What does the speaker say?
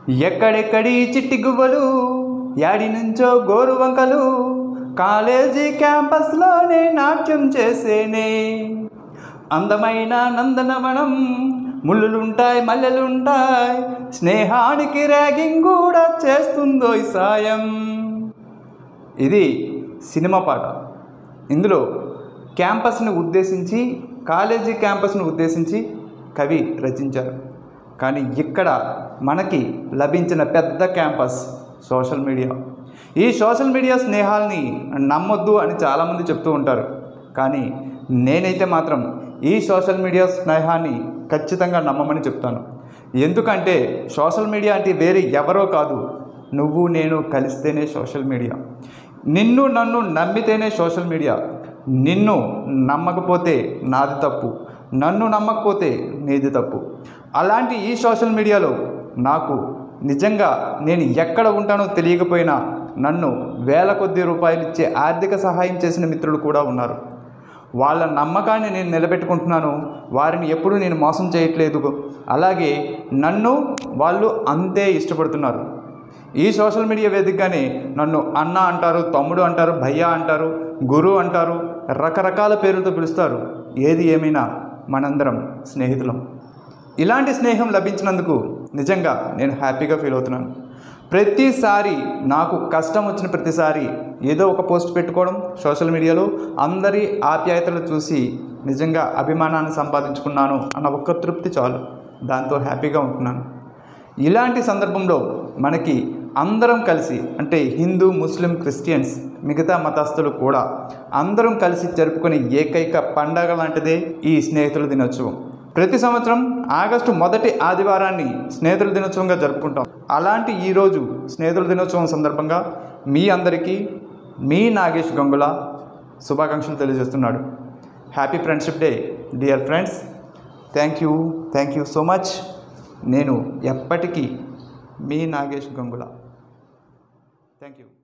ఎక్కడెక్కడి చిట్టి గువ్వలు యాడి నుంచో గోరు వంకలు కాలేజీ క్యాంపస్లోనే నాట్యం చేసేనే అందమైన నందనవనం ముళ్ళులుంటాయి మల్లెలుంటాయి స్నేహానికి ర్యాగింగ్ కూడా చేస్తుందో ఈ సాయం ఇది సినిమా పాట ఇందులో క్యాంపస్ని ఉద్దేశించి కాలేజీ క్యాంపస్ను ఉద్దేశించి కవి రచించారు కానీ ఇక్కడ మనకి లభించిన పెద్ద క్యాంపస్ సోషల్ మీడియా ఈ సోషల్ మీడియా స్నేహాల్ని నమ్మొద్దు అని చాలామంది చెప్తూ ఉంటారు కానీ నేనైతే మాత్రం ఈ సోషల్ మీడియా స్నేహాన్ని ఖచ్చితంగా నమ్మమని చెప్తాను ఎందుకంటే సోషల్ మీడియా అంటే వేరే ఎవరో కాదు నువ్వు నేను కలిస్తేనే సోషల్ మీడియా నిన్ను నన్ను నమ్మితేనే సోషల్ మీడియా నిన్ను నమ్మకపోతే నాది తప్పు నన్ను నమ్మకపోతే నీది తప్పు అలాంటి ఈ సోషల్ మీడియాలో నాకు నిజంగా నేను ఎక్కడ ఉంటానో తెలియకపోయినా నన్ను వేల కొద్ది రూపాయలు ఇచ్చే ఆర్థిక సహాయం చేసిన మిత్రులు కూడా ఉన్నారు వాళ్ళ నమ్మకాన్ని నేను నిలబెట్టుకుంటున్నాను వారిని ఎప్పుడూ నేను మోసం చేయట్లేదు అలాగే నన్ను వాళ్ళు అంతే ఇష్టపడుతున్నారు ఈ సోషల్ మీడియా వేదికగానే నన్ను అన్న అంటారు తమ్ముడు అంటారు భయ్య అంటారు గురు అంటారు రకరకాల పేర్లతో పిలుస్తారు ఏది ఏమైనా మనందరం స్నేహితులం ఇలాంటి స్నేహం లభించినందుకు నిజంగా నేను హ్యాపీగా ఫీల్ అవుతున్నాను ప్రతిసారి నాకు కష్టం వచ్చిన ప్రతిసారి ఏదో ఒక పోస్ట్ పెట్టుకోవడం సోషల్ మీడియాలో అందరి ఆప్యాయతలు చూసి నిజంగా అభిమానాన్ని సంపాదించుకున్నాను అన్న ఒక్క తృప్తి చాలు దాంతో హ్యాపీగా ఉంటున్నాను ఇలాంటి సందర్భంలో మనకి అందరం కలిసి అంటే హిందూ ముస్లిం క్రిస్టియన్స్ మిగతా మతస్థులు కూడా అందరం కలిసి జరుపుకునే ఏకైక పండగ లాంటిదే ఈ స్నేహితుల దినోత్సవం ప్రతి సంవత్సరం ఆగస్టు మొదటి ఆదివారాన్ని స్నేహితుల దినోత్సవంగా జరుపుకుంటాం అలాంటి ఈరోజు స్నేహితుల దినోత్సవం సందర్భంగా మీ అందరికీ మీ నాగేష్ గంగుల శుభాకాంక్షలు తెలియజేస్తున్నాడు happy friendship day dear friends thank you thank you so much నేను ఎప్పటికీ మీ నాగేష్ గంగుల థ్యాంక్ యూ